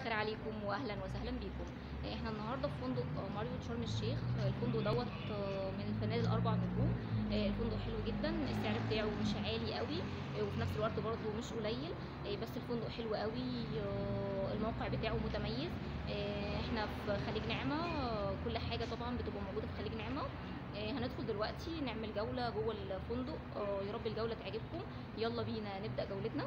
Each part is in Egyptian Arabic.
الخير عليكم واهلا وسهلا بيكم احنا النهارده في فندق ماريوت شرم الشيخ الفندق دوت من الفنادق الاربع نجوم الفندق حلو جدا السعر بتاعه مش عالي قوي وفي نفس الوقت برضه مش قليل بس الفندق حلو قوي الموقع بتاعه متميز احنا في خليج نعمه كل حاجه طبعا بتبقى موجوده في خليج نعمه هندخل دلوقتي نعمل جوله جوه الفندق يا رب الجوله تعجبكم يلا بينا نبدا جولتنا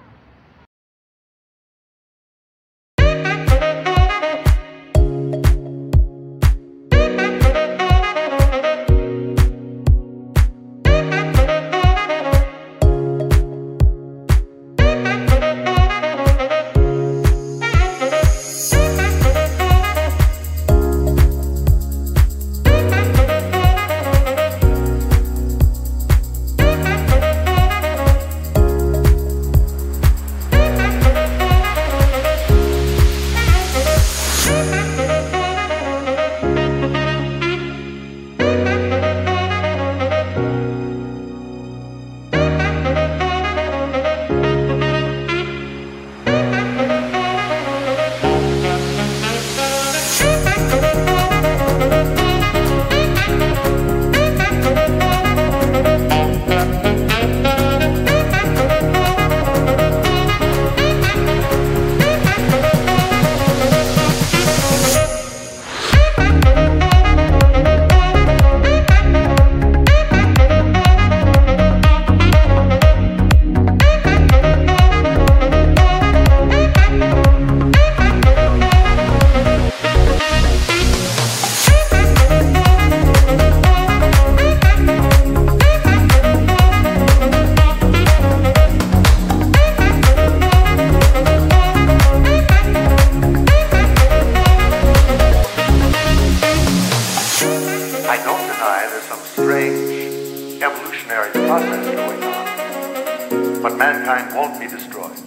I don't deny there's some strange evolutionary process going on, but mankind won't be destroyed.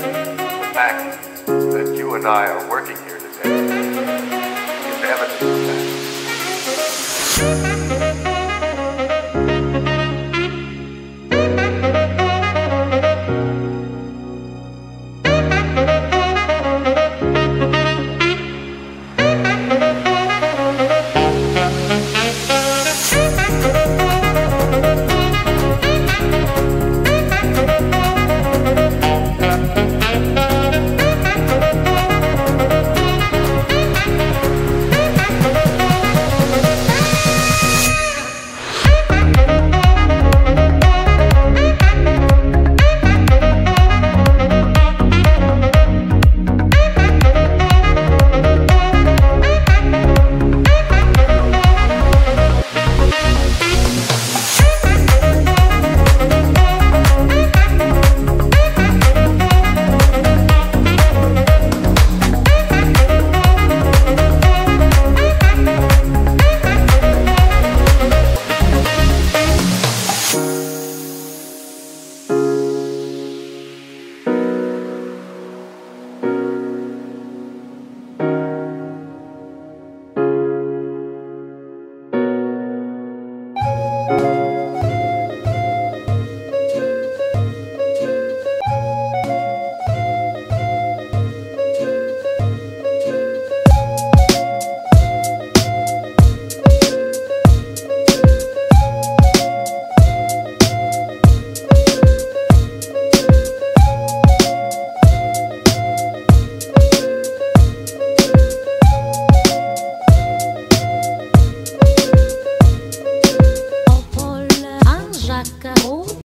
The fact that you and I are working here today is evidence of that.